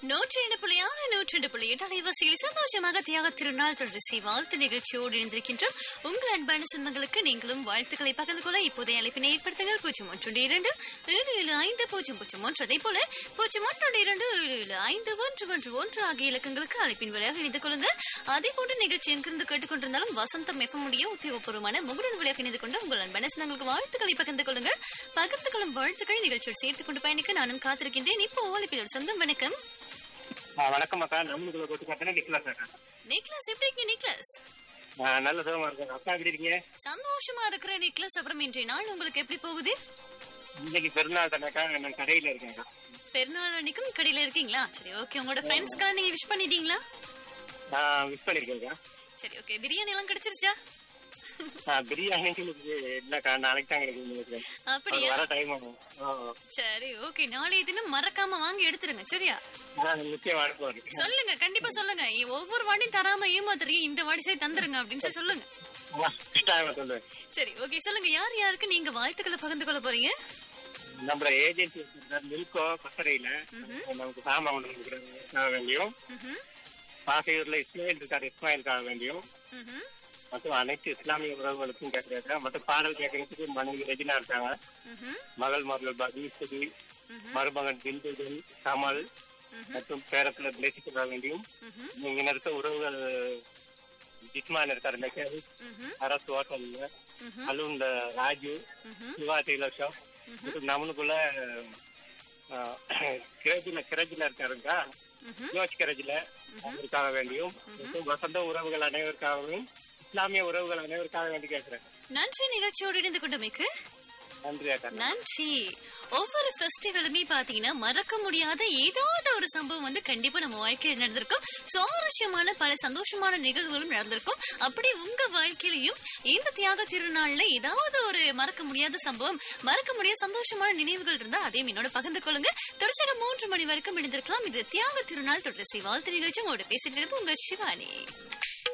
நூற்றி இரண்டு புள்ளி ஆறு நூற்றி ரெண்டு புள்ளி எட்டு அலைவாசியில் சந்தோஷமாக தியாக திருநாள் தொடர்ச்சி வாழ்த்து நிகழ்ச்சியோடு இணைந்திருக்கின்றோம் உங்கள் அன்பான சொந்தங்களுக்கு நீங்களும் வாழ்த்துக்களை பகிர்ந்து கொள்ள இப்போதைய அழைப்பினை ஏற்படுத்துங்கள் பூஜ்ஜியம் ஒன்று இரண்டு ஏழு ஏழு ஐந்து பூஜ்ஜியம் பூஜ்ஜியம் ஒன்று அதே போல பூஜ்ஜியம் ஒன்று இரண்டு ஏழு ஏழு ஐந்து ஒன்று ஒன்று ஒன்று ஆகிய இலக்கங்களுக்கு அழைப்பின் வழியாக இணைந்து கொள்ளுங்க அதே போன்று நிகழ்ச்சி எங்கிருந்து கேட்டுக்கொண்டிருந்தாலும் வசந்தம் எப்ப முடிய உத்தியோகபூர்வமான முகடன் வழியாக இணைந்து கொண்டு உங்கள் அன்பான சொந்தங்களுக்கு வாழ்த்துக்களை பகிர்ந்து கொள்ளுங்கள் பகிர்ந்து கொள்ளும் வாழ்த்துக்களை நிகழ்ச்சியோடு சேர்த்துக் கொண்டு பயணிக்க நானும் காத்திருக்கின்றேன் இப்போ அழைப்பில் ஒரு சொந்தம் வணக்கம் ஆ, வணக்கம் அக்கா நம்மளுக்குள்ள கொட்டு பார்த்தா நிக்கலாஸ் அக்கா நிக்லஸ் எப்படி இருக்கீங்க நிக்லஸ் ஆ, நல்ல சுகமா இருக்கேன் அக்கா எப்படி இருக்கீங்க சந்தோஷமா இருக்கிற நிக்லஸ் அப்புறம் இன்றைய நாள் உங்களுக்கு எப்படி போகுது இன்னைக்கு பெருநாள் தானேக்கா நான் கடையில இருக்கேன் அக்கா. பெருநாள் அன்னைக்கும் கடையில இருக்கீங்களா சரி ஓகே உங்களோட ஃப்ரெண்ட்ஸ்க்கெல்லாம் நீங்க விஷ் பண்ணிட்டீங்களா நான் விஷ் பண்ணிருக்கேன் அக்கா. சரி ஓகே பிரியாணி எல்லாம் கிடைச்சிருச்சா ஆ, பிரியாணிக்கு இல்லக்கா நாளைக்கு தான் கிடைக்கும் நினைக்கிறேன் அது அப்படியா வர டைம் ஆகும் ஆ, சரி ஓகே நாளைய தினம் மறக்காம வாங்கி எடுத்துருங்க சரியா நான் நிச்சயம் அனுப்புவாரு சொல்லுங்க கண்டிப்பா சொல்லுங்க இ- ஒவ்வொரு வாட்டியும் தராம ஏமாத்துறீங்க இந்த வாடி சரி தந்துருங்க அப்படின்னு சொல்லி சொல்லுங்க கட்டாயமா சொல்லுவேன் சரி ஓகே சொல்லுங்க யார் யாருக்கு நீங்க வாழ்த்துக்களை பகிர்ந்து கொள்ள போறீங்க நம்மளோட ஏஜென்சி மில்கோ கொத்தரையில நமக்கு சாமான் கொண்டு கொடுக்குறாங்க வேண்டியும் ம்ஹும், பாசையூர்ல இஸ்மாயில் இருக்காரு இஸ்மாயிலுக்காக வேண்டியும் ம்ஹும், மற்றும் அனைத்து இஸ்லாமிய உறவுகளுக்கும் கேட்கிறாங்க மற்றும் பாடல் கேட்கறதுக்கு மனைவி ரெஜினா இருக்காங்க ம்ஹும், மகள் மகள் பதி சுதி மருமகன் பிந்துதன் கமல் மற்றும் பேரத்துல பிளேசிக்காக வேண்டியும் ம்ஹும், இங்க இருக்க உறவுகள் ஜிஸ்மான் இருக்காரு மெக்கேல் ம்ஹும், அரசு ஹோட்டல்ல ம்ஹும், அலுவல ராஜு ம்ஹும், சிவா டெய்லர் ஷாப் மற்றும் நம்மளுக்குள்ள கிரஜில கிரஜில இருக்காருங்க ம்ஹும். யோசி கிரஜில அவருக்காக வேண்டியும் மற்றும் வசந்த உறவுகள் அனைவருக்காகவும் இஸ்லாமிய உறவுகள் அனைவருக்காக வேண்டி கேட்கிறேன் நன்றி நிகழ்ச்சியோடு இணைந்து கொண்டமைக்கு நன்றி அக்கா நன்றி ஒவ்வொரு ஃபெஸ்டிவலுமே பாத்தீங்கன்னா மறக்க முடியாத ஏதாவது ஒரு சம்பவம் வந்து கண்டிப்பா நம்ம வாழ்க்கையில் நடந்திருக்கும் சுவாரஸ்யமான பல சந்தோஷமான நிகழ்வுகளும் நடந்திருக்கும் அப்படி உங்க வாழ்க்கையிலையும் இந்த தியாக திருநாள்ல ஏதாவது ஒரு மறக்க முடியாத சம்பவம் மறக்க முடியாத சந்தோஷமான நினைவுகள் இருந்தா அதையும் என்னோட பகிர்ந்து கொள்ளுங்க தொடர்ச்சியாக மூன்று மணி வரைக்கும் இணைந்திருக்கலாம் இது தியாக திருநாள் தொடர்ச்சி வாழ்த்து நிகழ்ச்சி உங்களோட பேசிட்டு இருக்கிறது உங்கள் சிவானி